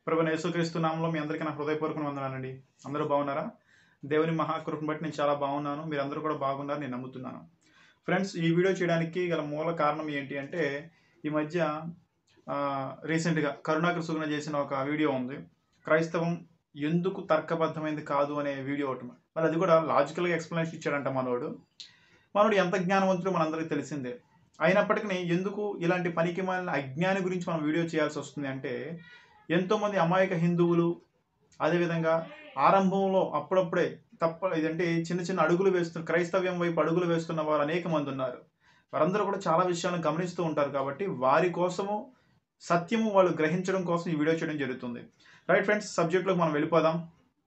ప్రభు యేసుక్రీస్తు నామంలో మీ అందరికీ నా హృదయపూర్వక వందనాలండి అందరూ బాగున్నారా దేవుని మహాకృపను బట్టి నేను చాలా బాగున్నాను మీరు అందరూ కూడా బాగున్నారు నేను నమ్ముతున్నాను ఫ్రెండ్స్ ఈ వీడియో చేయడానికి గల మూల కారణం ఏంటి అంటే ఈ మధ్య ఆ, రీసెంట్గా కరుణాకర్ సుగుణ చేసిన ఒక వీడియో ఉంది క్రైస్తవం ఎందుకు తర్కబద్ధమైంది కాదు అనే వీడియో ఒకటి మరి అది కూడా లాజికల్గా ఎక్స్ప్లెనేషన్ ఇచ్చాడంట మనోడు మనోడు ఎంత జ్ఞానవంతుడో మనందరికీ తెలిసిందే అయినప్పటికీ ఎందుకు ఇలాంటి పనికి మాలిన అజ్ఞాని గురించి మనం వీడియో చేయాల్సి వస్తుంది అంటే ఎంతోమంది అమాయక హిందువులు అదేవిధంగా ఆరంభంలో అప్పుడప్పుడే తప్ప ఇదంటే చిన్న చిన్న అడుగులు వేస్తున్న క్రైస్తవ్యం వైపు అడుగులు వేస్తున్న వారు అనేక మంది ఉన్నారు వారందరూ కూడా చాలా విషయాలను గమనిస్తూ ఉంటారు కాబట్టి వారి కోసము సత్యము వాళ్ళు గ్రహించడం కోసం ఈ వీడియో చేయడం జరుగుతుంది రైట్ ఫ్రెండ్స్ సబ్జెక్ట్లోకి మనం వెళ్ళిపోదాం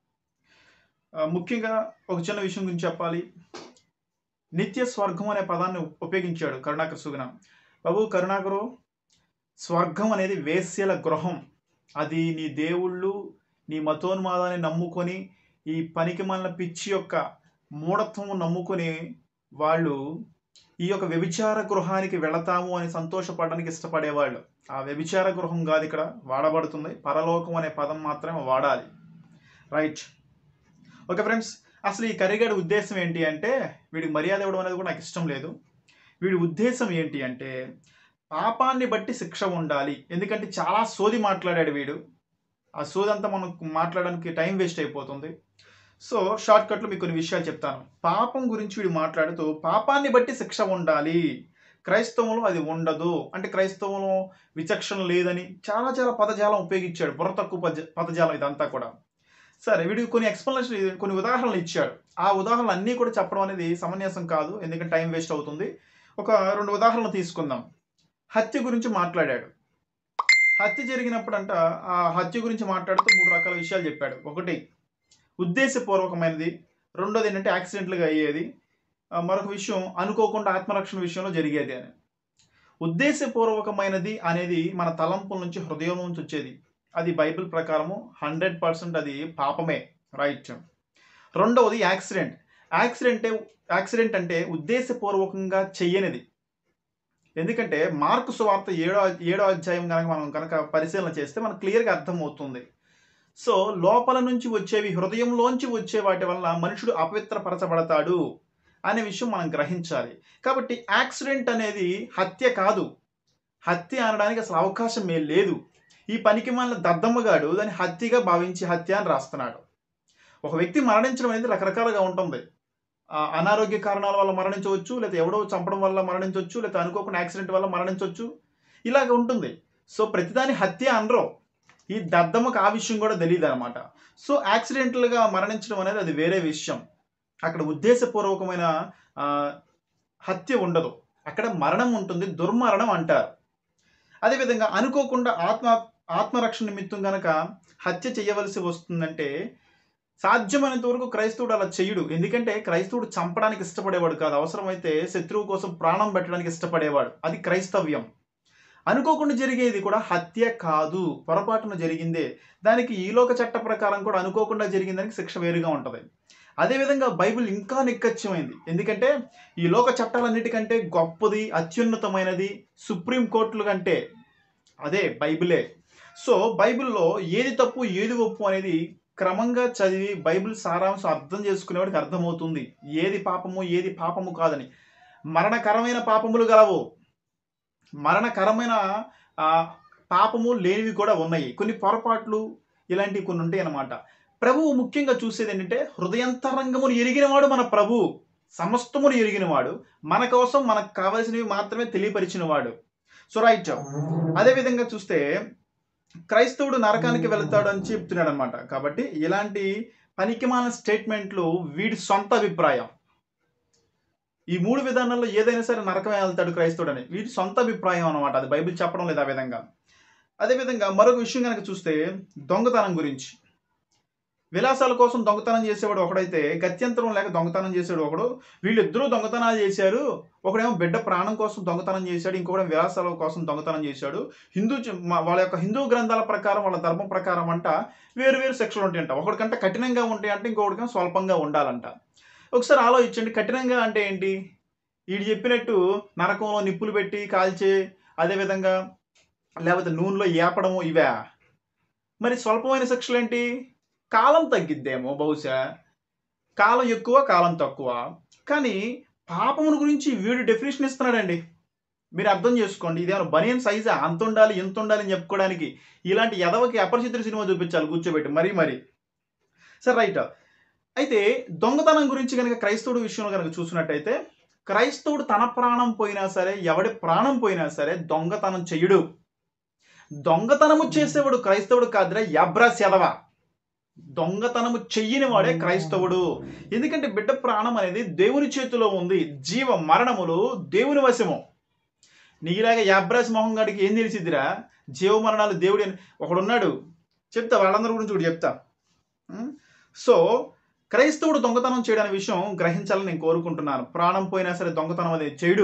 ఆ, ముఖ్యంగా ఒక చిన్న విషయం గురించి చెప్పాలి నిత్య స్వర్గం అనే పదాన్ని ఉపయోగించాడు కరుణాకర్ సుగుణ బాబు కరుణాకరు స్వర్గం అనేది వేశ్యల గృహం అది నీ దేవుళ్ళు నీ మతోన్మాదాన్ని నమ్ముకొని ఈ పనికి పిచ్చి యొక్క మూఢత్వము నమ్ముకొని వాళ్ళు ఈ యొక్క వ్యభిచార గృహానికి వెళతాము అని సంతోషపడడానికి ఇష్టపడేవాళ్ళు ఆ వ్యభిచార గృహం కాదు ఇక్కడ వాడబడుతుంది పరలోకం అనే పదం మాత్రమే వాడాలి రైట్ ఓకే ఫ్రెండ్స్ అసలు ఈ కరిగడి ఉద్దేశం ఏంటి అంటే వీడికి మర్యాద ఇవ్వడం అనేది కూడా నాకు ఇష్టం లేదు వీడి ఉద్దేశం ఏంటి అంటే పాపాన్ని బట్టి శిక్ష ఉండాలి ఎందుకంటే చాలా సోది మాట్లాడాడు వీడు ఆ సోది అంతా మనం మాట్లాడడానికి టైం వేస్ట్ అయిపోతుంది సో షార్ట్ కట్లో మీకు కొన్ని విషయాలు చెప్తాను పాపం గురించి వీడు మాట్లాడుతూ పాపాన్ని బట్టి శిక్ష ఉండాలి క్రైస్తవంలో అది ఉండదు అంటే క్రైస్తవంలో విచక్షణ లేదని చాలా చాలా పదజాలం ఉపయోగించాడు బుర్ర తక్కువ పద పదజాలం ఇదంతా కూడా సరే వీడికి కొన్ని ఎక్స్ప్లెనేషన్ కొన్ని ఉదాహరణలు ఇచ్చాడు ఆ ఉదాహరణలు అన్నీ కూడా చెప్పడం అనేది సమంజసం కాదు ఎందుకంటే టైం వేస్ట్ అవుతుంది ఒక రెండు ఉదాహరణలు తీసుకుందాం హత్య గురించి మాట్లాడాడు హత్య జరిగినప్పుడంట ఆ హత్య గురించి మాట్లాడుతూ మూడు రకాల విషయాలు చెప్పాడు ఒకటి ఉద్దేశపూర్వకమైనది రెండోది ఏంటంటే యాక్సిడెంట్లుగా అయ్యేది ఆ, మరొక విషయం అనుకోకుండా ఆత్మరక్షణ విషయంలో జరిగేది అని ఉద్దేశపూర్వకమైనది అనేది మన తలంపుల నుంచి హృదయం నుంచి వచ్చేది అది బైబిల్ ప్రకారము హండ్రెడ్ పర్సెంట్ అది పాపమే రైట్ రెండవది యాక్సిడెంట్ యాక్సిడెంట్ యాక్సిడెంట్ అంటే ఉద్దేశపూర్వకంగా చెయ్యనిది ఎందుకంటే మార్కు సువార్త ఏడో ఏడో అధ్యాయం కనుక మనం కనుక పరిశీలన చేస్తే మనకు క్లియర్గా అర్థమవుతుంది సో లోపల నుంచి వచ్చేవి హృదయంలోంచి వచ్చే వాటి వల్ల మనుషుడు అపవిత్రపరచబడతాడు అనే విషయం మనం గ్రహించాలి కాబట్టి యాక్సిడెంట్ అనేది హత్య కాదు హత్య అనడానికి అసలు అవకాశం ఏ లేదు ఈ పనికి మన దద్దమ్మగాడు దాన్ని హత్యగా భావించి హత్య అని రాస్తున్నాడు ఒక వ్యక్తి మరణించడం అనేది రకరకాలుగా ఉంటుంది ఆ, అనారోగ్య కారణాల వల్ల మరణించవచ్చు లేదా ఎవడో చంపడం వల్ల మరణించవచ్చు లేదా అనుకోకుండా యాక్సిడెంట్ వల్ల మరణించవచ్చు ఇలాగ ఉంటుంది సో ప్రతిదాని హత్య అనరు ఈ దద్దమ్మకు ఆ విషయం కూడా తెలియదు అనమాట సో యాక్సిడెంటల్గా మరణించడం అనేది అది వేరే విషయం అక్కడ ఉద్దేశపూర్వకమైన ఆ, హత్య ఉండదు అక్కడ మరణం ఉంటుంది దుర్మరణం అంటారు అదేవిధంగా అనుకోకుండా ఆత్మ ఆత్మరక్షణ నిమిత్తం గనక హత్య చేయవలసి వస్తుందంటే సాధ్యమైనంత వరకు క్రైస్తవుడు అలా చెయ్యడు ఎందుకంటే క్రైస్తవుడు చంపడానికి ఇష్టపడేవాడు కాదు అవసరమైతే శత్రువు కోసం ప్రాణం పెట్టడానికి ఇష్టపడేవాడు అది క్రైస్తవ్యం అనుకోకుండా జరిగేది కూడా హత్య కాదు పొరపాటున జరిగిందే దానికి ఈలోక చట్ట ప్రకారం కూడా అనుకోకుండా జరిగిందానికి శిక్ష వేరుగా ఉంటుంది అదేవిధంగా బైబిల్ ఇంకా నిక్కచ్చమైంది ఎందుకంటే ఈ లోక చట్టాలన్నిటికంటే గొప్పది అత్యున్నతమైనది సుప్రీం కోర్టుల కంటే అదే బైబిలే సో బైబిల్లో ఏది తప్పు ఏది ఒప్పు అనేది క్రమంగా చదివి బైబిల్ సారాంశం అర్థం చేసుకునేవాడికి అర్థమవుతుంది ఏది పాపము ఏది పాపము కాదని మరణకరమైన పాపములు గలవు మరణకరమైన ఆ, పాపము లేనివి కూడా ఉన్నాయి కొన్ని పొరపాట్లు ఇలాంటివి కొన్ని ఉంటాయి అన్నమాట ప్రభువు ముఖ్యంగా చూసేది ఏంటంటే హృదయంతరంగమును ఎరిగినవాడు మన ప్రభు సమస్తమును ఎరిగినవాడు మన కోసం మనకు కావలసినవి మాత్రమే తెలియపరిచినవాడు సో రైట్ అదేవిధంగా చూస్తే క్రైస్తవుడు నరకానికి వెళ్తాడు అని చెప్తున్నాడు అనమాట కాబట్టి ఇలాంటి పనికిమాల స్టేట్మెంట్లు వీడి సొంత అభిప్రాయం ఈ మూడు విధానాల్లో ఏదైనా సరే నరకమే వెళ్తాడు క్రైస్తవుడు అని వీడి సొంత అభిప్రాయం అనమాట అది బైబిల్ చెప్పడం లేదు ఆ విధంగా అదేవిధంగా మరొక విషయం కనుక చూస్తే దొంగతనం గురించి విలాసాల కోసం దొంగతనం చేసేవాడు ఒకడైతే గత్యంతరం లేక దొంగతనం చేసేవాడు ఒకడు వీళ్ళిద్దరూ దొంగతనాలు చేశారు ఒకడేమో బిడ్డ ప్రాణం కోసం దొంగతనం చేశాడు ఇంకొకటి విలాసాల కోసం దొంగతనం చేశాడు హిందూ చ- మా- వాళ్ళ యొక్క హిందూ గ్రంథాల ప్రకారం వాళ్ళ ధర్మం ప్రకారం అంట వేరు వేరు శిక్షలు ఉంటాయంట ఒకడికంటే కఠినంగా ఉంటాయంటే ఇంకొకటికంటే స్వల్పంగా ఉండాలంట ఒకసారి ఆలోచించండి కఠినంగా అంటే ఏంటి వీడు చెప్పినట్టు నరకంలో నిప్పులు పెట్టి కాల్చే అదేవిధంగా లేకపోతే నూనెలో ఏపడము ఇవే మరి స్వల్పమైన శిక్షలు ఏంటి కాలం తగ్గిద్దేమో బహుశా కాలం ఎక్కువ కాలం తక్కువ కానీ పాపమును గురించి వీడు డెఫినేషన్ ఇస్తున్నాడండి మీరు అర్థం చేసుకోండి ఇదేమైనా బనియన్ సైజా అంత ఉండాలి ఇంత ఉండాలి అని చెప్పుకోవడానికి ఇలాంటి ఎదవకి అపరిచితుల సినిమా చూపించాలి కూర్చోబెట్టి మరీ మరీ సరే రైట్ అయితే దొంగతనం గురించి కనుక క్రైస్తవుడు విషయంలో కనుక చూసినట్టయితే క్రైస్తవుడు తన ప్రాణం పోయినా సరే ఎవడి ప్రాణం పోయినా సరే దొంగతనం చెయ్యడు దొంగతనము చేసేవాడు క్రైస్తవుడు కాదురా యబ్రాస్ ఎదవ దొంగతనము చెయ్యని వాడే క్రైస్తవుడు ఎందుకంటే బిడ్డ ప్రాణం అనేది దేవుని చేతిలో ఉంది జీవ మరణములు దేవుని వశము నీలాగా యాబ్రాస్ మొహం గాడికి ఏం తెలిసిద్దిరా జీవ మరణాలు దేవుడి అని ఒకడున్నాడు చెప్తా వాళ్ళందరి గురించి కూడా చెప్తా ఉం? సో క్రైస్తవుడు దొంగతనం చేయడనే విషయం గ్రహించాలని నేను కోరుకుంటున్నాను ప్రాణం పోయినా సరే దొంగతనం అనేది చేయడు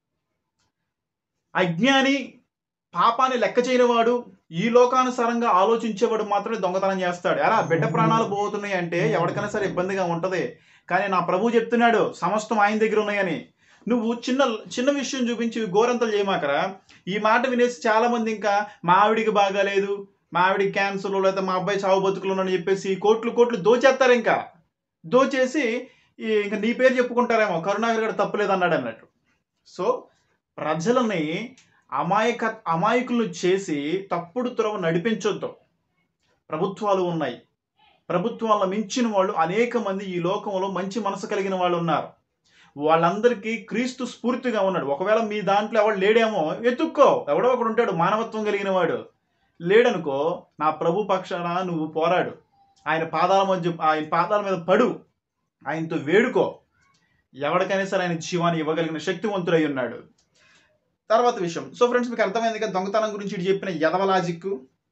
అజ్ఞాని పాపాన్ని లెక్క చేయనివాడు ఈ లోకానుసారంగా ఆలోచించేవాడు మాత్రమే దొంగతనం చేస్తాడు అలా బిడ్డ ప్రాణాలు పోతున్నాయి అంటే ఎవరికైనా సరే ఇబ్బందిగా ఉంటది కానీ నా ప్రభు చెప్తున్నాడు సమస్తం ఆయన దగ్గర ఉన్నాయని నువ్వు చిన్న చిన్న విషయం చూపించి గోరంతలు చేయమాకరా ఈ మాట వినేసి చాలా మంది ఇంకా మా ఆవిడికి బాగాలేదు మా ఆవిడికి క్యాన్సర్ లేకపోతే మా అబ్బాయి చావు బతుకులు ఉన్నాడని చెప్పేసి కోట్లు కోట్లు దోచేస్తారు ఇంకా దోచేసి ఈ ఇంకా నీ పేరు చెప్పుకుంటారేమో కరుణాకర్ గారు తప్పులేదు అన్నాడు అన్నట్టు సో ప్రజలని అమాయక అమాయకులను చేసి తప్పుడు త్రోవ నడిపించొద్దు ప్రభుత్వాలు ఉన్నాయి ప్రభుత్వాలను మించిన వాళ్ళు అనేక మంది ఈ లోకంలో మంచి మనసు కలిగిన వాళ్ళు ఉన్నారు వాళ్ళందరికీ క్రీస్తు స్ఫూర్తిగా ఉన్నాడు ఒకవేళ మీ దాంట్లో ఎవడు లేడేమో ఎత్తుక్కో ఎవడో ఒకడు ఉంటాడు మానవత్వం కలిగిన వాడు లేడనుకో నా ప్రభు పక్షాన నువ్వు పోరాడు ఆయన పాదాల మధ్య ఆయన పాదాల మీద పడు ఆయనతో వేడుకో ఎవరికైనా సరే ఆయన జీవాన్ని ఇవ్వగలిగిన శక్తివంతుడై ఉన్నాడు తర్వాత విషయం సో ఫ్రెండ్స్ మీకు అర్థమైంది కదా దొంగతనం గురించి ఇటు చెప్పిన యదవ లాజిక్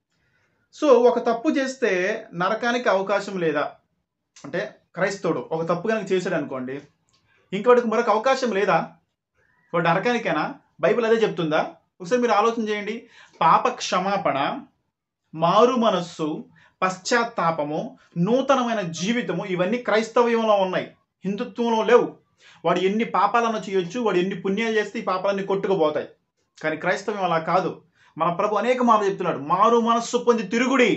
సో ఒక తప్పు చేస్తే నరకానికి అవకాశం లేదా అంటే క్రైస్తవుడు ఒక తప్పు కనుక చేశాడు అనుకోండి ఇంకోటికి మరొక అవకాశం లేదా వాడు నరకానికైనా బైబిల్ అదే చెప్తుందా ఒకసారి మీరు ఆలోచన చేయండి పాప క్షమాపణ మారు మనస్సు పశ్చాత్తాపము నూతనమైన జీవితము ఇవన్నీ క్రైస్తవ్యంలో ఉన్నాయి హిందుత్వంలో లేవు వాడు ఎన్ని పాపాలను చేయొచ్చు వాడు ఎన్ని పుణ్యాలు చేస్తే ఈ పాపాలన్నీ కొట్టుకుపోతాయి కానీ క్రైస్తవ్యం అలా కాదు మన ప్రభు అనేక మాటలు చెప్తున్నాడు మారు మనస్సు పొంది తిరుగుడి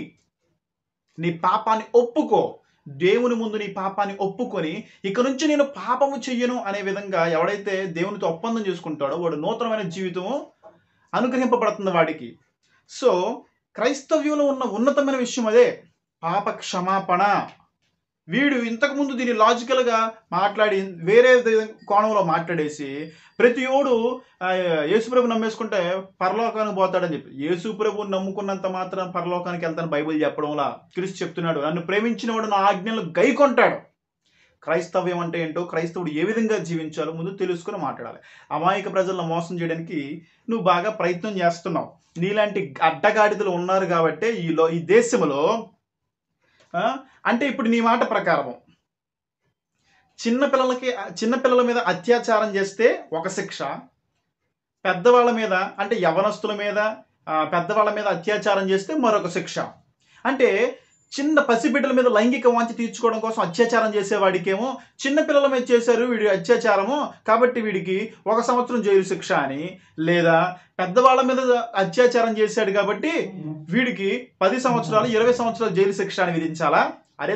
నీ పాపాన్ని ఒప్పుకో దేవుని ముందు నీ పాపాన్ని ఒప్పుకొని ఇక నుంచి నేను పాపము చెయ్యను అనే విధంగా ఎవడైతే దేవునితో ఒప్పందం చేసుకుంటాడో వాడు నూతనమైన జీవితము అనుగ్రహింపబడుతుంది వాడికి సో క్రైస్తవ్యంలో ఉన్న ఉన్నతమైన విషయం అదే పాప క్షమాపణ వీడు ఇంతకుముందు దీన్ని లాజికల్గా మాట్లాడి వేరే ది- కోణంలో మాట్లాడేసి ప్రతి ఓడు ఆ, యేసుప్రభు నమ్మేసుకుంటే పరలోకానికి పోతాడని చెప్పి యేసుప్రభు నమ్ముకున్నంత మాత్రం పరలోకానికి వెళ్తాను బైబిల్ చెప్పడంలా క్రీస్తు చెప్తున్నాడు నన్ను ప్రేమించిన వాడు నా ఆజ్ఞలు గైకొంటాడు క్రైస్తవ్యం అంటే ఏంటో క్రైస్తవుడు ఏ విధంగా జీవించాలో ముందు తెలుసుకుని మాట్లాడాలి అమాయక ప్రజలను మోసం చేయడానికి నువ్వు బాగా ప్రయత్నం చేస్తున్నావు నీలాంటి అడ్డగాడిదలు ఉన్నారు కాబట్టి ఈ లో ఈ దేశంలో ఆ, అంటే ఇప్పుడు నీ మాట ప్రకారము చిన్న పిల్లలకి చిన్న పిల్లల మీద అత్యాచారం చేస్తే ఒక శిక్ష పెద్దవాళ్ళ మీద అంటే యవనస్తుల మీద ఆ, పెద్దవాళ్ళ మీద అత్యాచారం చేస్తే మరొక శిక్ష అంటే చిన్న పసిబిడ్డల మీద లైంగిక వాంఛ తీర్చుకోవడం కోసం అత్యాచారం చేసేవాడికేమో చిన్న పిల్లల మీద చేశారు వీడి అత్యాచారము కాబట్టి వీడికి ఒక సంవత్సరం జైలు శిక్ష అని లేదా పెద్దవాళ్ళ మీద అత్యాచారం చేశాడు కాబట్టి వీడికి పది సంవత్సరాలు ఇరవై సంవత్సరాలు జైలు శిక్ష అని విధించాలా అరే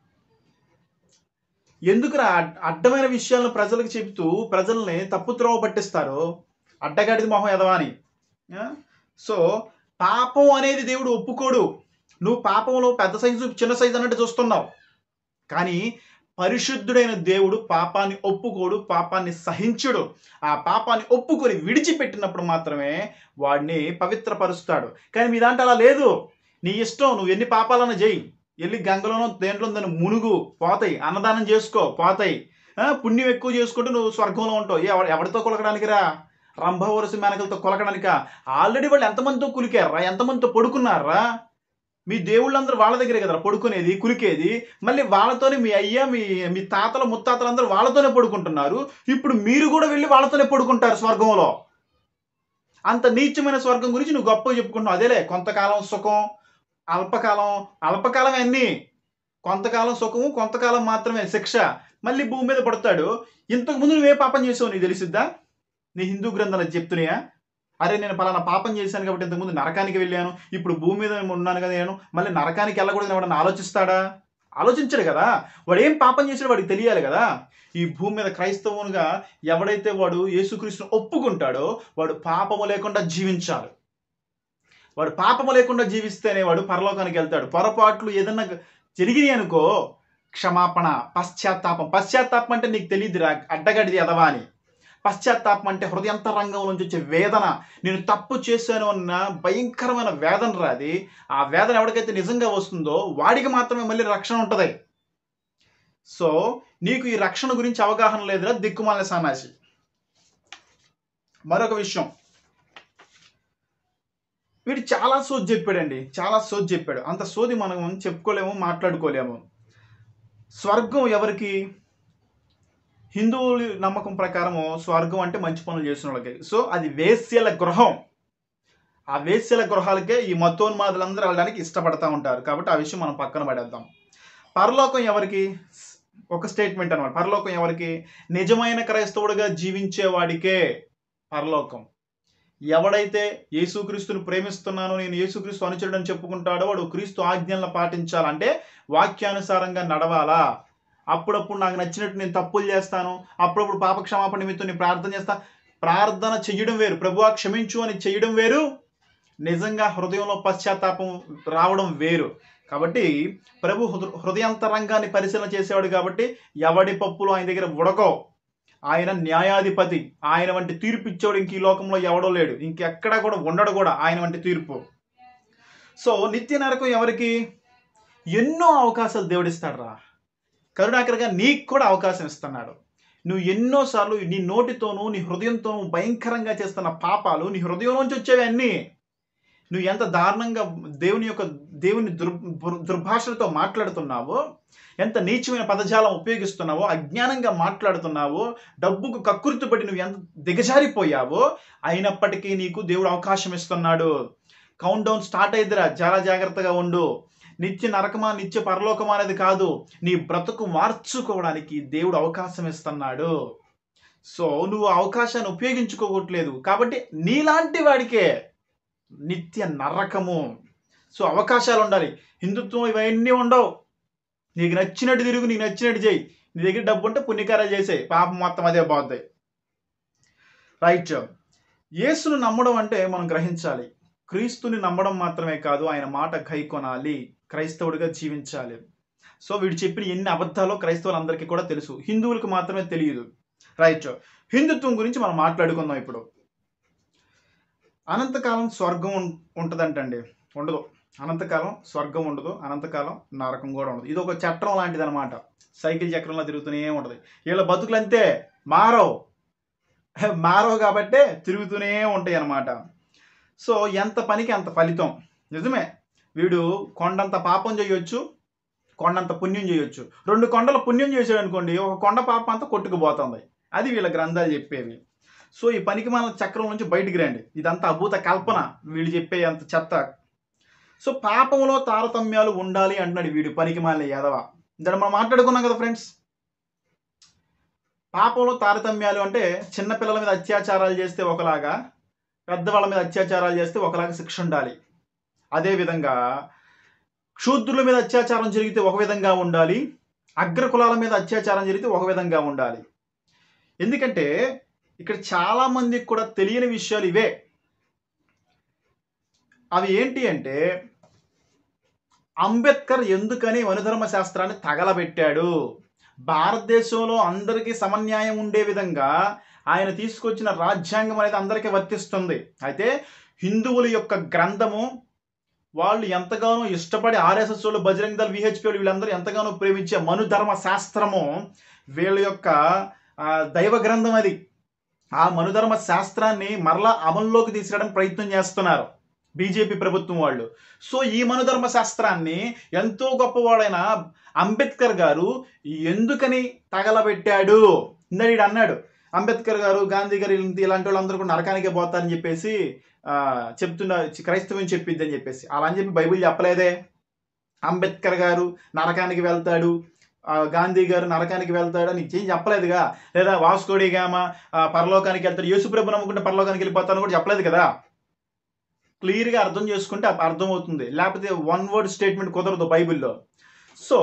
ఎందుకురా అడ్- అడ్డమైన విషయాలను ప్రజలకు చెబుతూ ప్రజల్ని తప్పుత్రోవ పట్టిస్తారు అడ్డగాడిది మొహం ఎదవాని ఆ? సో పాపం అనేది దేవుడు ఒప్పుకోడు నువ్వు పాపంలో పెద్ద సైజు చిన్న సైజు అన్నట్టు చూస్తున్నావు కానీ పరిశుద్ధుడైన దేవుడు పాపాన్ని ఒప్పుకోడు పాపాన్ని సహించుడు ఆ పాపాన్ని ఒప్పుకొని విడిచిపెట్టినప్పుడు మాత్రమే వాడిని పవిత్రపరుస్తాడు కానీ మీ దాంట్లో అలా లేదు నీ ఇష్టం నువ్వు ఎన్ని పాపాలన్నా చేయి వెళ్ళి గంగలోనో దేంట్లో దాన్ని మునుగు పోతాయి అన్నదానం చేసుకో పోతాయి ఆ, పుణ్యం ఎక్కువ చేసుకుంటే నువ్వు స్వర్గంలో ఉంటావు ఎవ- ఎవరితో కొలకడానికి రా రంభవరసి మేనకలతో కొలకడానిక ఆల్రెడీ వాళ్ళు ఎంతమందితో కులికారా ఎంతమందితో పడుకున్నారా మీ దేవుళ్ళందరూ వాళ్ళ దగ్గరే కదా పడుకునేది కులికేది మళ్ళీ వాళ్ళతోనే మీ అయ్య మీ మీ తాతలు ముత్తాతలు అందరూ వాళ్ళతోనే పడుకుంటున్నారు ఇప్పుడు మీరు కూడా వెళ్ళి వాళ్ళతోనే పడుకుంటారు స్వర్గంలో అంత నీచమైన స్వర్గం గురించి నువ్వు గొప్పగా చెప్పుకుంటున్నావు అదేలే కొంతకాలం సుఖం అల్పకాలం అల్పకాలం అన్ని కొంతకాలం సుఖము కొంతకాలం మాత్రమే శిక్ష మళ్ళీ భూమి మీద పడతాడు ఇంతకు ముందు నువ్వే పాపం చేసావు నీకు తెలిసిద్దా నీ హిందూ గ్రంథాలు చెప్తున్నాయా అరే నేను పలానా పాపం చేశాను కాబట్టి ఇంతకుముందు నరకానికి వెళ్ళాను ఇప్పుడు భూమి మీద ఉన్నాను కదా నేను మళ్ళీ నరకానికి వెళ్ళకూడదని వాడని ఆలోచిస్తాడా ఆలోచించడు కదా వాడు ఏం పాపం చేసాడో వాడికి తెలియాలి కదా ఈ భూమి మీద క్రైస్తవునిగా ఎవడైతే వాడు యేసుక్రీస్తుని ఒప్పుకుంటాడో వాడు పాపము లేకుండా జీవించాలి వాడు పాపము లేకుండా జీవిస్తేనే వాడు పరలోకానికి వెళ్తాడు పొరపాట్లు ఏదన్నా జరిగినాయి అనుకో క్షమాపణ పశ్చాత్తాపం పశ్చాత్తాపం అంటే నీకు తెలియదురా అడ్డగడిది ఎదవా అని పశ్చాత్తాపం అంటే హృదయంతరంగం నుంచి వచ్చే వేదన నేను తప్పు చేశాను అన్న భయంకరమైన వేదన రాది ఆ వేదన ఎవరికైతే నిజంగా వస్తుందో వాడికి మాత్రమే మళ్ళీ రక్షణ ఉంటుంది సో నీకు ఈ రక్షణ గురించి అవగాహన లేదురా దిక్కుమాలిన సన్నాసి మరొక విషయం వీడు చాలా సోది చెప్పాడండి చాలా సోది చెప్పాడు అంత సోది మనం చెప్పుకోలేము మాట్లాడుకోలేము స్వర్గం ఎవరికి హిందువుల నమ్మకం ప్రకారము స్వర్గం అంటే మంచి పనులు చేసిన వాళ్ళకి సో అది వేశ్యల గృహం ఆ వేశ్యల గృహాలకే ఈ మతోన్మాదులందరూ వెళ్ళడానికి ఇష్టపడతా ఉంటారు కాబట్టి ఆ విషయం మనం పక్కన పడేద్దాం పరలోకం ఎవరికి ఒక స్టేట్మెంట్ అనమాట పరలోకం ఎవరికి నిజమైన క్రైస్తవుడిగా జీవించే వాడికే పరలోకం ఎవడైతే యేసుక్రీస్తుని ప్రేమిస్తున్నాను నేను యేసుక్రీస్తు అనుచరుడు అని చెప్పుకుంటాడో వాడు క్రీస్తు ఆజ్ఞలను పాటించాలంటే వాక్యానుసారంగా నడవాలా అప్పుడప్పుడు నాకు నచ్చినట్టు నేను తప్పులు చేస్తాను అప్పుడప్పుడు పాప క్షమాపణ నిమిత్తం నేను ప్రార్థన చేస్తా ప్రార్థన చెయ్యడం వేరు ప్రభువా క్షమించు అని చెయ్యడం వేరు నిజంగా హృదయంలో పశ్చాత్తాపం రావడం వేరు కాబట్టి ప్రభు హృద- హృదయాంతరంగాన్ని పరిశీలన చేసేవాడు కాబట్టి ఎవడి పప్పులు ఆయన దగ్గర ఉడకో ఆయన న్యాయాధిపతి ఆయన వంటి తీర్పు ఇచ్చేవాడు ఇంక ఈ లోకంలో ఎవడో లేడు ఇంకెక్కడా కూడా ఉండడు కూడా ఆయన వంటి తీర్పు సో నిత్య నరకం ఎవరికి ఎన్నో అవకాశాలు దేవుడిస్తాడు రా కరుణాకరగా నీకు కూడా అవకాశం ఇస్తున్నాడు నువ్వు ఎన్నోసార్లు నీ నోటితోనూ నీ హృదయంతోనూ భయంకరంగా చేస్తున్న పాపాలు నీ హృదయం నుంచి వచ్చేవి అన్నీ నువ్వు ఎంత దారుణంగా దేవుని యొక్క దేవుని దుర్ దుర్భాషలతో మాట్లాడుతున్నావో ఎంత నీచమైన పదజాలం ఉపయోగిస్తున్నావో అజ్ఞానంగా మాట్లాడుతున్నావో డబ్బుకు కక్కుర్తిపడి నువ్వు ఎంత దిగజారిపోయావో అయినప్పటికీ నీకు దేవుడు అవకాశం ఇస్తున్నాడు కౌంట్ డౌన్ స్టార్ట్ అయిద్దిరా చాలా జాగ్రత్తగా ఉండు నిత్య నరకమా నిత్య పరలోకమా అనేది కాదు నీ బ్రతుకు మార్చుకోవడానికి దేవుడు అవకాశం ఇస్తున్నాడు సో నువ్వు ఆ అవకాశాన్ని ఉపయోగించుకోవట్లేదు కాబట్టి నీలాంటి వాడికే నిత్య నరకము సో అవకాశాలు ఉండాలి హిందుత్వం ఇవన్నీ ఉండవు నీకు నచ్చినట్టు తిరుగు నీకు నచ్చినట్టు చేయి నీ దగ్గర డబ్బు ఉంటే పుణ్యకారాలు చేసేయి పాపం మొత్తం అదే పోతాయి రైట్ యేసును నమ్మడం అంటే మనం గ్రహించాలి క్రీస్తుని నమ్మడం మాత్రమే కాదు ఆయన మాట కొనాలి క్రైస్తవుడిగా జీవించాలి సో వీడు చెప్పిన ఎన్ని అబద్ధాలో క్రైస్తవులందరికీ కూడా తెలుసు హిందువులకు మాత్రమే తెలియదు రైట్ హిందుత్వం గురించి మనం మాట్లాడుకుందాం ఇప్పుడు అనంతకాలం స్వర్గం ఉం- ఉంటదంటండి ఉండదు అనంతకాలం స్వర్గం ఉండదు అనంతకాలం నరకం కూడా ఉండదు ఇది ఒక చట్టం లాంటిది అనమాట సైకిల్ చక్రంలో తిరుగుతూనే ఉంటుంది వీళ్ళ బతుకులు అంతే మారవు మారవు కాబట్టే తిరుగుతూనే ఉంటాయి అన్నమాట సో ఎంత పనికి అంత ఫలితం నిజమే వీడు కొండంత పాపం చేయొచ్చు కొండంత పుణ్యం చేయొచ్చు రెండు కొండల పుణ్యం చేసాడు అనుకోండి ఒక కొండ పాపం అంతా కొట్టుకుపోతుంది అది వీళ్ళ గ్రంథాలు చెప్పేవి సో ఈ పనికి మన చక్రం నుంచి బయటికి రండి ఇదంతా అభూత కల్పన వీళ్ళు చెప్పే అంత చెత్త సో పాపంలో తారతమ్యాలు ఉండాలి అంటున్నాడు వీడు పనికి మాలిన యాదవ దాన్ని మనం మాట్లాడుకున్నాం కదా ఫ్రెండ్స్ పాపంలో తారతమ్యాలు అంటే చిన్నపిల్లల మీద అత్యాచారాలు చేస్తే ఒకలాగా పెద్దవాళ్ళ మీద అత్యాచారాలు చేస్తే ఒకలాగా శిక్ష ఉండాలి అదేవిధంగా క్షూద్రుల మీద అత్యాచారం జరిగితే ఒక విధంగా ఉండాలి అగ్రకులాల మీద అత్యాచారం జరిగితే ఒక విధంగా ఉండాలి ఎందుకంటే ఇక్కడ చాలా మందికి కూడా తెలియని విషయాలు ఇవే అవి ఏంటి అంటే అంబేద్కర్ ఎందుకని వనుధర్మ శాస్త్రాన్ని తగలబెట్టాడు భారతదేశంలో అందరికీ సమన్యాయం ఉండే విధంగా ఆయన తీసుకొచ్చిన రాజ్యాంగం అనేది అందరికీ వర్తిస్తుంది అయితే హిందువుల యొక్క గ్రంథము వాళ్ళు ఎంతగానో ఇష్టపడి ఆర్ఎస్ఎస్ వాళ్ళు బజరంగ్ దళ్ విహెచ్పి వాళ్ళు వీళ్ళందరూ ఎంతగానో ప్రేమించే మనుధర్మ శాస్త్రము వీళ్ళ యొక్క ఆ, దైవ గ్రంథం అది ఆ మనుధర్మ శాస్త్రాన్ని మరలా అమల్లోకి తీసుకురావడం ప్రయత్నం చేస్తున్నారు బీజేపీ ప్రభుత్వం వాళ్ళు సో ఈ మనుధర్మ శాస్త్రాన్ని ఎంతో గొప్పవాడైన అంబేద్కర్ గారు ఎందుకని తగలబెట్టాడు ఇందా వీడు అన్నాడు అంబేద్కర్ గారు గాంధీ గారు ఇలాంటి- ఇలాంటి వాళ్ళందరూ కూడా నరకానికే పోతారని చెప్పేసి ఆ, చెప్తున్న క్రైస్తవం చెప్పిద్ది అని చెప్పేసి అలా అని చెప్పి బైబిల్ చెప్పలేదే అంబేద్కర్ గారు నరకానికి వెళ్తాడు ఆ, గాంధీ గారు నరకానికి వెళ్తాడని నీకు ఏం చెప్పలేదుగా లేదా వాస్కోడి గామ ఆ, పరలోకానికి వెళ్తాడు యేసుప్రభు నమ్ముకుంటే పరలోకానికి వెళ్ళిపోతాను కూడా చెప్పలేదు కదా క్లియర్గా అర్థం చేసుకుంటే అప్పుడు అర్థమవుతుంది లేకపోతే వన్ వర్డ్ స్టేట్మెంట్ కుదరదు బైబిల్లో సో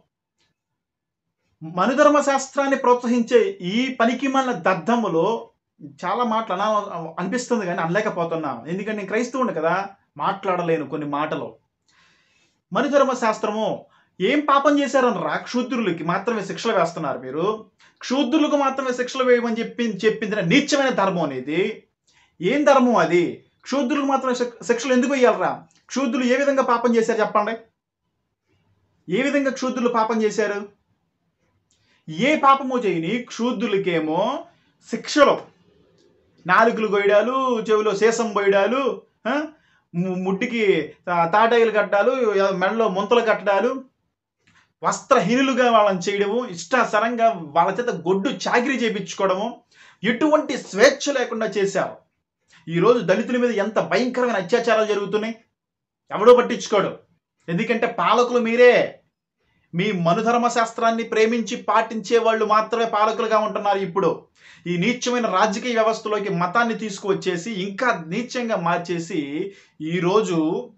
మనుధర్మ శాస్త్రాన్ని ప్రోత్సహించే ఈ పనికి మన దద్దములో చాలా మాటలు అనా అనిపిస్తుంది కానీ అనలేకపోతున్నా ఎందుకంటే నేను క్రైస్తవుని కదా మాట్లాడలేను కొన్ని మాటలు మనుధర్మ శాస్త్రము ఏం పాపం చేశారనరా క్షూద్రులకి మాత్రమే శిక్షలు వేస్తున్నారు మీరు క్షూద్రులకు మాత్రమే శిక్షలు వేయమని చెప్పి చెప్పింది నీచమైన ధర్మం అనేది ఏం ధర్మం అది క్షూద్రులకు మాత్రమే శిక్ష- శిక్షలు ఎందుకు వేయాలరా క్షూద్రులు ఏ విధంగా పాపం చేశారు చెప్పండి ఏ విధంగా క్షూద్రులు పాపం చేశారు ఏ పాపము చేయని క్షూద్రులకేమో శిక్షలు నాలుకలు గొయ్యడాలు చెవిలో సీసం పోయడాలు ఆ, ము- ముడ్డికి తా- తాటాయిలు కట్టాలు మెడలో ముంతలు కట్టడాలు వస్త్రహీనులుగా వాళ్ళని చేయడము ఇష్టాసరంగా వాళ్ళ చేత గొడ్డు చాకిరీ చేయించుకోవడము ఎటువంటి స్వేచ్ఛ లేకుండా చేశారు ఈరోజు దళితుల మీద ఎంత భయంకరమైన అత్యాచారాలు జరుగుతున్నాయి ఎవడో పట్టించుకోడు ఎందుకంటే పాలకులు మీరే మీ మనుధర్మ శాస్త్రాన్ని ప్రేమించి పాటించే వాళ్ళు మాత్రమే పాలకులుగా ఉంటున్నారు ఇప్పుడు ఈ నీచమైన రాజకీయ వ్యవస్థలోకి మతాన్ని తీసుకువచ్చేసి ఇంకా నీచంగా మార్చేసి ఈరోజు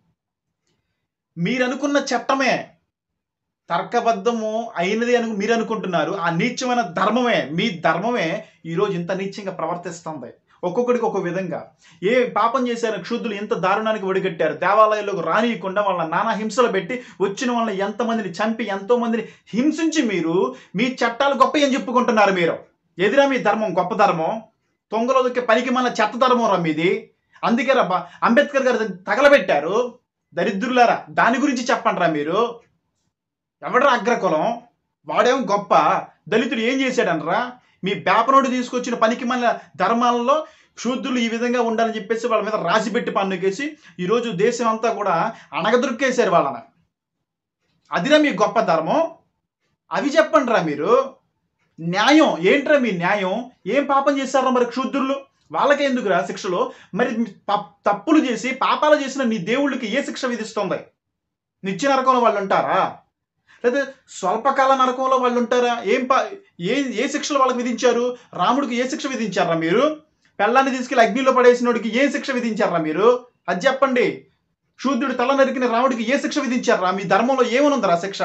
మీరు అనుకున్న చట్టమే తర్కబద్ధము అయినది అని మీరు అనుకుంటున్నారు ఆ నీచమైన ధర్మమే మీ ధర్మమే ఈరోజు ఇంత నీచంగా ప్రవర్తిస్తుంది ఒక్కొక్కడికి ఒక విధంగా ఏ పాపం చేశారు క్షుద్రులు ఎంత దారుణానికి ఒడిగట్టారు దేవాలయాల్లోకి రానియకుండా వాళ్ళ నానా హింసలు పెట్టి వచ్చిన వాళ్ళని ఎంతమందిని చంపి ఎంతో మందిని హింసించి మీరు మీ చట్టాలు గొప్ప అని చెప్పుకుంటున్నారు మీరు ఎదిరా మీ ధర్మం గొప్ప ధర్మం తొంగలో దొక్కే పనికి మన చెత్త ధర్మం రా మీది అందుకే రా బా- అంబేద్కర్ గారు దాన్ని తగలబెట్టారు దరిద్రులారా దాని గురించి చెప్పండి రా మీరు ఎవడరా అగ్రకులం వాడేం గొప్ప దళితుడు ఏం చేశాడనరా మీ బేపనోడు తీసుకొచ్చిన పనికి మన ధర్మాలలో శూద్రులు ఈ విధంగా ఉండాలని చెప్పేసి వాళ్ళ మీద రాసిపెట్టి పన్నుకేసి ఈరోజు దేశం అంతా కూడా అణగదొరికేశారు వాళ్ళని అదిరా మీ గొప్ప ధర్మం అవి చెప్పండి రా మీరు న్యాయం ఏంట్రా మీ న్యాయం ఏం పాపం చేశారా మరి క్షుద్రులు వాళ్ళకే ఎందుకురా శిక్షలు మరి ప- తప్పులు చేసి పాపాలు చేసిన నీ దేవుళ్ళకి ఏ శిక్ష విధిస్తుంది నిత్య నరకంలో వాళ్ళు ఉంటారా లేదా స్వల్పకాల నరకంలో వాళ్ళు ఉంటారా ఏం పా ఏ ఏ శిక్షలు వాళ్ళకి విధించారు రాముడికి ఏ శిక్ష విధించారా మీరు పెళ్ళాన్ని తీసుకెళ్లి అగ్నిలో పడేసినోడికి ఏ శిక్ష విధించారా మీరు అది చెప్పండి శూద్రుడు తల నరికిన రాముడికి ఏ శిక్ష విధించారా మీ ధర్మంలో ఏమనుందరా శిక్ష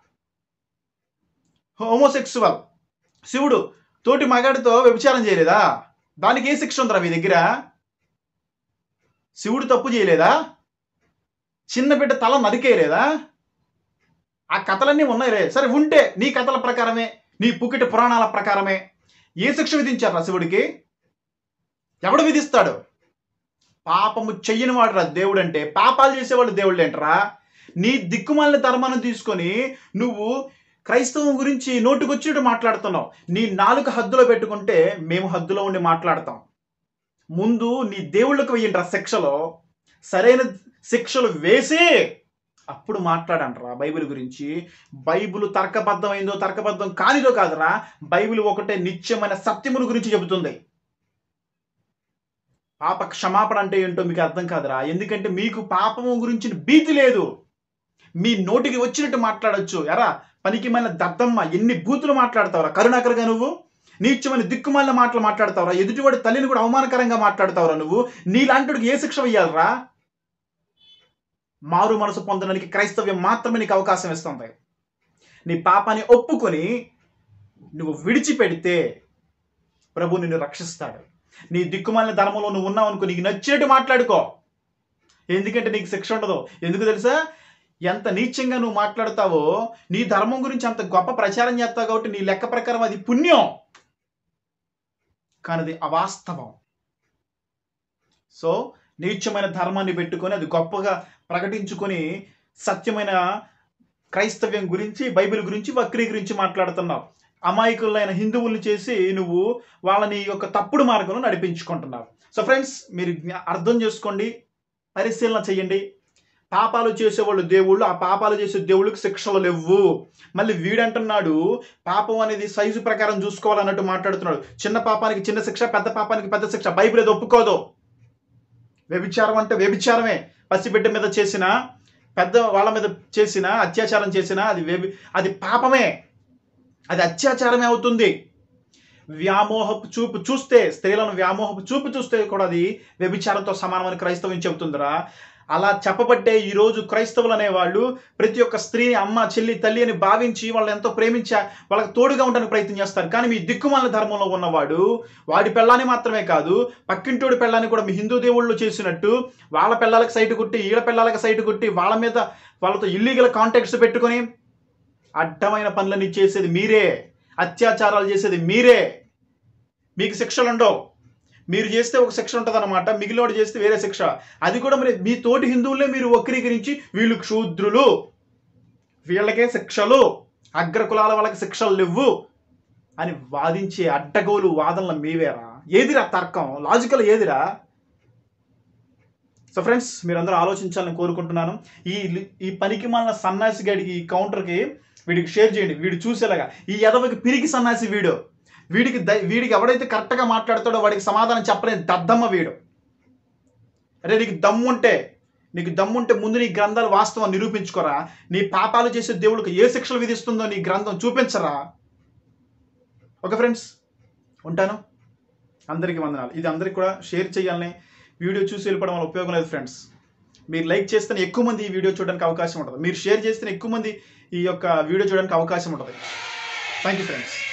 హోమోసెక్సువల్ శివుడు తోటి మగాడితో వ్యభిచారం చేయలేదా దానికి ఏ శిక్ష ఉందిరా మీ దగ్గర శివుడు తప్పు చేయలేదా చిన్న బిడ్డ తల నరికేయలేదా ఆ కథలన్నీ ఉన్నాయి రే సరే ఉంటే నీ కథల ప్రకారమే నీ పుకిటి పురాణాల ప్రకారమే ఏ శిక్ష విధించారా శివుడికి ఎవడు విధిస్తాడు పాపము చెయ్యని వాడు రా దేవుడు అంటే పాపాలు చేసేవాళ్ళు దేవుళ్ళు ఏంట్రా నీ దిక్కుమాలిన ధర్మాన్ని తీసుకొని నువ్వు క్రైస్తవం గురించి నోటుకొచ్చినట్టు మాట్లాడుతున్నావు నీ నాలుగు హద్దులో పెట్టుకుంటే మేము హద్దులో ఉండి మాట్లాడతాం ముందు నీ దేవుళ్ళకు వెయ్యండిరా శిక్షలో సరైన శిక్షలు వేసి అప్పుడు మాట్లాడంట్రా బైబిల్ గురించి బైబిల్ తర్కబద్ధమైందో తర్కబద్ధం కానిదో కాదురా బైబిల్ ఒకటే నిత్యమైన సత్యముల గురించి చెబుతుంది పాప క్షమాపణ అంటే ఏంటో మీకు అర్థం కాదురా ఎందుకంటే మీకు పాపము గురించిన భీతి లేదు మీ నోటికి వచ్చినట్టు మాట్లాడొచ్చు ఎరా పనికి మన దద్దమ్మ ఎన్ని బూతులు మాట్లాడతావురా కరుణాకరగా నువ్వు నీచమైన దిక్కుమాలిన మాటలు మాట్లాడతావురా ఎదుటివాడి తల్లిని కూడా అవమానకరంగా మాట్లాడతావురా నువ్వు నీలాంటికి ఏ శిక్ష వెయ్యాలరా మారు మనసు పొందడానికి క్రైస్తవ్యం మాత్రమే నీకు అవకాశం ఇస్తుంది నీ పాపాన్ని ఒప్పుకొని నువ్వు విడిచిపెడితే ప్రభు నిన్ను రక్షిస్తాడు నీ దిక్కుమాలిన ధర్మంలో నువ్వు ఉన్నావు అనుకో నీకు నచ్చినట్టు మాట్లాడుకో ఎందుకంటే నీకు శిక్ష ఉండదు ఎందుకు తెలుసా ఎంత నీచంగా నువ్వు మాట్లాడతావో నీ ధర్మం గురించి అంత గొప్ప ప్రచారం చేస్తావు కాబట్టి నీ లెక్క ప్రకారం అది పుణ్యం కానీ అది అవాస్తవం సో నీచమైన ధర్మాన్ని పెట్టుకొని అది గొప్పగా ప్రకటించుకొని సత్యమైన క్రైస్తవ్యం గురించి బైబిల్ గురించి వక్రీకరించి మాట్లాడుతున్నావు అమాయకులైన హిందువుల్ని చేసి నువ్వు వాళ్ళని ఈ యొక్క తప్పుడు మార్గంలో నడిపించుకుంటున్నావు సో ఫ్రెండ్స్ మీరు జ్ఞా- అర్థం చేసుకోండి పరిశీలన చేయండి పాపాలు చేసేవాళ్ళు దేవుళ్ళు ఆ పాపాలు చేసే దేవుళ్ళకి శిక్షలు లేవు మళ్ళీ వీడంటున్నాడు పాపం అనేది సైజు ప్రకారం చూసుకోవాలన్నట్టు మాట్లాడుతున్నాడు చిన్న పాపానికి చిన్న శిక్ష పెద్ద పాపానికి పెద్ద శిక్ష బైబిల్ అది ఒప్పుకోదు వ్యభిచారం అంటే వ్యభిచారమే పసిబిడ్డ మీద చేసిన పెద్ద వాళ్ళ మీద చేసిన అత్యాచారం చేసిన అది వ్యభి అది పాపమే అది అత్యాచారమే అవుతుంది వ్యామోహపు చూపు చూస్తే స్త్రీలను వ్యామోహపు చూపు చూస్తే కూడా అది వ్యభిచారంతో సమానమని క్రైస్తవం చెబుతుందిరా అలా చెప్పబట్టే ఈరోజు క్రైస్తవులు అనేవాళ్ళు ప్రతి ఒక్క స్త్రీని అమ్మ చెల్లి తల్లి అని భావించి వాళ్ళని ఎంతో ప్రేమించా వాళ్ళకి తోడుగా ఉండడానికి ప్రయత్నం చేస్తారు కానీ మీ దిక్కుమాల ధర్మంలో ఉన్నవాడు వాడి పెళ్ళాన్ని మాత్రమే కాదు పక్కింటోడి పెళ్ళాన్ని కూడా మీ హిందూ దేవుళ్ళు చేసినట్టు వాళ్ళ పిల్లలకి సైటు కొట్టి ఈడ పిల్లలకి సైటు కొట్టి వాళ్ళ మీద వాళ్ళతో ఇల్లీగల్ కాంటాక్ట్స్ పెట్టుకొని అడ్డమైన పనులన్నీ చేసేది మీరే అత్యాచారాలు చేసేది మీరే మీకు శిక్షలు ఉండవు మీరు చేస్తే ఒక శిక్ష ఉంటుంది అనమాట మిగిలినోడు చేస్తే వేరే శిక్ష అది కూడా మరి మీ తోటి హిందువులే మీరు వక్రీకరించి వీళ్ళు క్షూద్రులు వీళ్ళకే శిక్షలు అగ్రకులాల వాళ్ళకి శిక్షలు లేవు అని వాదించే అడ్డగోలు వాదనలు మీవేరా ఏదిరా తర్కం లాజికల్ ఏదిరా సో ఫ్రెండ్స్ మీరందరూ ఆలోచించాలని కోరుకుంటున్నాను ఈ ఈ పనికి మాలిన సన్నాసి గడికి ఈ కౌంటర్కి వీడికి షేర్ చేయండి వీడు చూసేలాగా ఈ ఎదవకి పిరికి సన్నాసి వీడు వీడికి దై- వీడికి ఎవడైతే కరెక్ట్గా మాట్లాడతాడో వాడికి సమాధానం చెప్పలేని దద్దమ్మ వీడు అరే నీకు దమ్ముంటే నీకు దమ్ముంటే ముందు నీ గ్రంథాలు వాస్తవం నిరూపించుకోరా నీ పాపాలు చేసే దేవుడికి ఏ శిక్షలు విధిస్తుందో నీ గ్రంథం చూపించరా ఓకే ఫ్రెండ్స్ ఉంటాను అందరికీ వందనాలు ఇది అందరికీ కూడా షేర్ చేయాలని వీడియో చూసి వెళ్ళిపోవడం వల్ల ఉపయోగం లేదు ఫ్రెండ్స్ మీరు లైక్ చేస్తేనే ఎక్కువ మంది ఈ వీడియో చూడడానికి అవకాశం ఉంటుంది మీరు షేర్ చేస్తేనే ఎక్కువ మంది ఈ యొక్క వీడియో చూడడానికి అవకాశం ఉంటుంది థ్యాంక్ యూ ఫ్రెండ్స్